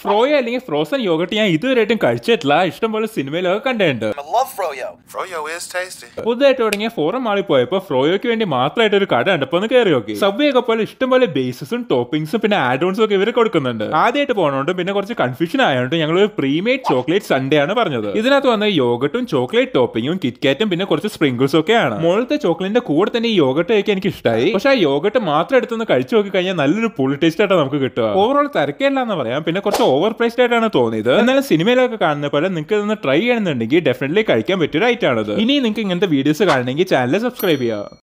ഫ്രോയോ അല്ലെങ്കിൽ frozen yoghurt ഞാൻ ഇതുവരെയായിട്ടും കഴിച്ചിട്ടില്ല ഇഷ്ടംപോലെ സിനിമയിലൊക്കെ കണ്ടിട്ടുണ്ട് I love Froyo. Froyo is tasty. പുതുതായിട്ട് തുടങ്ങിയ ഫോറം മാളിൽ പോയപ്പോൾ ഫ്രോയോക്ക് വേണ്ടി മാത്രമായിട്ട് ഒരു കട കണ്ടപ്പോ ഒന്ന് കയറി നോക്കി സബ്വേ ഒക്കെ പോലെ ഇഷ്ടംപോലെ ബേസസും ടോപ്പിംഗ്സും പിന്നെ ആഡോൺസും ഒക്കെ ഇവർ കൊടുക്കുന്നുണ്ട് ആദ്യമായിട്ട് പോകണോണ്ട് പിന്നെ കുറച്ച് കൺഫ്യൂഷൻ ആയതുകൊണ്ട് ഞങ്ങൾ ഒരു പ്രീമെയ്ഡ് ചോക്ലേറ്റ് സൺഡേ ആണ് പറഞ്ഞത് ഇതിനകത്ത് വന്ന യോഗട്ടും ചോക്ലേറ്റ് ടോപ്പിങ്ങും കിറ്റ്കാറ്റും പിന്നെ കുറച്ച് സ്പ്രിങ്കിൾസും ഒക്കെയാണ് മുകളിലത്തെ ചോക്ലേറ്റിന്റെ കൂടെ തന്നെ ഈ യോഗട്ട് കഴിക്കാൻ എനിക്ക് ഇഷ്ടമായി പക്ഷെ ആ യോഗട്ട് മാത്രം എടുത്തൊന്ന് കഴിച്ചു നോക്കി കഴിഞ്ഞാൽ നല്ലൊരു പുളി ടേസ്റ്റ് ആയിട്ടാണ് നമുക്ക് കിട്ടുക ഓവറോൾ തിരക്കേണ്ട എന്ന് പറയാം പിന്നെ കുറച്ച് ഓവർ പ്രൈസ്ഡ് ആയിട്ടാണ് തോന്നിയത് എന്നാലും സിനിമയിലൊക്കെ കാണുന്ന പോലെ നിങ്ങൾക്ക് ഇതൊന്ന് ട്രൈ ചെയ്യണമെന്നുണ്ടെങ്കിൽ ഡെഫിനറ്റ്ലി കഴിക്കാൻ പറ്റിയ ഒരു ഐറ്റം ആണത് ഇനി നിങ്ങൾക്ക് ഇങ്ങനത്തെ വീഡിയോസ് കാണണമെങ്കിൽ ചാനൽ സബ്സ്ക്രൈബ് ചെയ്യുക